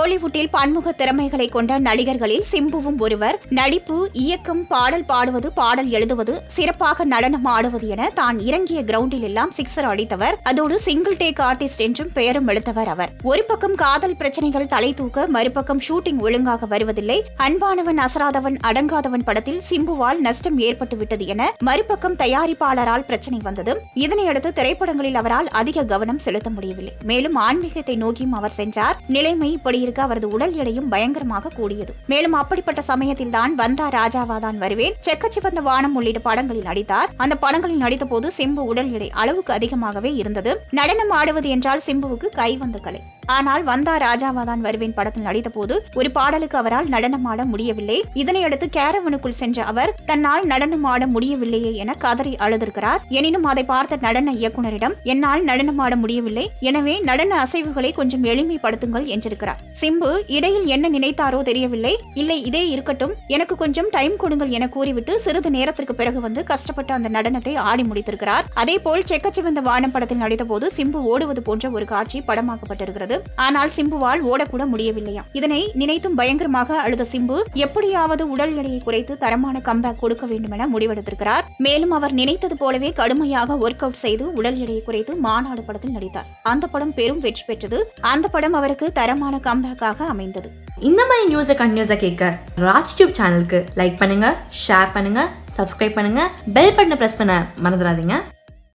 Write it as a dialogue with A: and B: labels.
A: கோலிவுட்டில் பன்முக திறமைகளை கொண்ட நடிகர்களில் சிம்புவும் ஒருவர் நடிப்பு இயக்கம் பாடல் பாடுவது பாடல் எழுதுவது சிறப்பாக நடனம் ஆடுவது என தான் இறங்கிய கிரவுண்டில் எல்லாம் சிக்ஸர் அடித்தவர் அதோடு சிங்கிள் டேக் ஆர்டிஸ்ட் என்றும் பெயரும் எடுத்தவர் அவர் ஒரு பக்கம் காதல் பிரச்சனைகள் தலை தூக்க மறுபக்கம் ஷூட்டிங் ஒழுங்காக வருவதில்லை அன்பானவன் அசராதவன் அடங்காதவன் படத்தில் சிம்புவால் நஷ்டம் ஏற்பட்டு விட்டது என மறுபக்கம் தயாரிப்பாளரால் பிரச்சனை வந்தது இதனையடுத்து திரைப்படங்களில் அவரால் அதிக கவனம் செலுத்த முடியவில்லை மேலும் ஆன்மீகத்தை நோக்கியும் அவர் சென்றார் நிலைமை இப்படி இருக்க அவரது உடல் எடையும் பயங்கரமாக கூடியது மேலும் அப்படிப்பட்ட சமயத்தில் தான் வந்தா ராஜாவா தான் வருவேன் செக்கச்சிவந்த வானம் உள்ளிட்ட படங்களில் நடித்தார் அந்த படங்களில் நடித்த போது சிம்பு உடல் எடை அளவுக்கு அதிகமாகவே இருந்தது நடனம் ஆடுவது என்றால் சிம்புவுக்கு கை வந்த கலை ஆனால் வந்தா ராஜாவா தான் வருவேன் படத்தில் நடித்த போது ஒரு பாடலுக்கு அவரால் நடனம் ஆட முடியவில்லை இதனையடுத்து கேரவனுக்குள் சென்ற அவர் தன்னால் நடனம் ஆட முடியவில்லையே என கதறி அழுதிருக்கிறார் எனினும் அதை பார்த்த நடன இயக்குனரிடம் என்னால் நடனம் ஆட முடியவில்லை எனவே நடன அசைவுகளை கொஞ்சம் எளிமைப்படுத்துங்கள் என்றிருக்கிறார் சிம்பு இடையில் என்ன நினைத்தாரோ தெரியவில்லை இல்லை இதே இருக்கட்டும் எனக்கு கொஞ்சம் டைம் கொடுங்கள் என கூறிவிட்டு சிறிது நேரத்திற்கு பிறகு வந்து கஷ்டப்பட்டு அந்த நடனத்தை ஆடி முடித்திருக்கிறார் அதே போல் செக்கச்சிவந்த வானம் படத்தில் நடித்த போது சிம்பு ஓடுவது போன்ற ஒரு காட்சி படமாக்கப்பட்டிருக்கிறது ஆனால் சிம்புவால் ஓடக்கூட முடியவில்லையாம் இதனை நினைத்தும் பயங்கரமாக அழுத சிம்பு எப்படியாவது உடல் எடையை குறைத்து தரமான கம்பேக் கொடுக்க வேண்டும் என முடிவெடுத்திருக்கிறார் மேலும் அவர் நினைத்தது போலவே கடுமையாக ஒர்க் அவுட் செய்து உடல் எடையை குறைத்து மாநாடு படத்தில் நடித்தார் அந்த படம் பெரும் வெற்றி பெற்றது அந்த படம் அவருக்கு தரமான கம்பேக்காக அமைந்தது
B: இந்த மாதிரி நியூஸை கண்டினியூஸாக கேட்க ராஜ் டியூப் சேனலுக்கு லைக் பண்ணுங்க ஷேர் பண்ணுங்க சப்ஸ்கிரைப் பண்ணுங்க பெல் பட்டனை ப்ரெஸ் பண்ண மறந்துடாதீங்க